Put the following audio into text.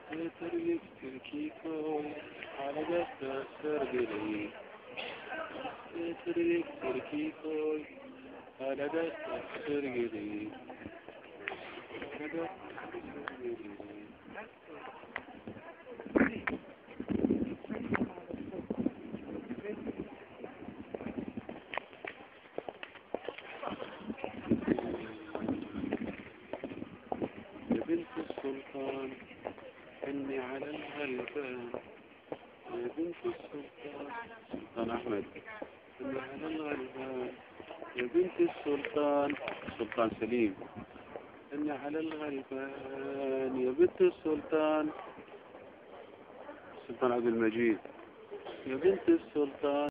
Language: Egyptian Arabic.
تريك تركيكو على جسد سرقلي تريك تركيكو على جسد سرقلي على جسد سرقلي يا بنت السلطان إني على الغلبان يا بنت السلطان سلطان أحمد إني على الغلبان يا بنت السلطان سلطان سليم إني على الغلبان يا بنت السلطان سلطان عبد المجيد يا بنت السلطان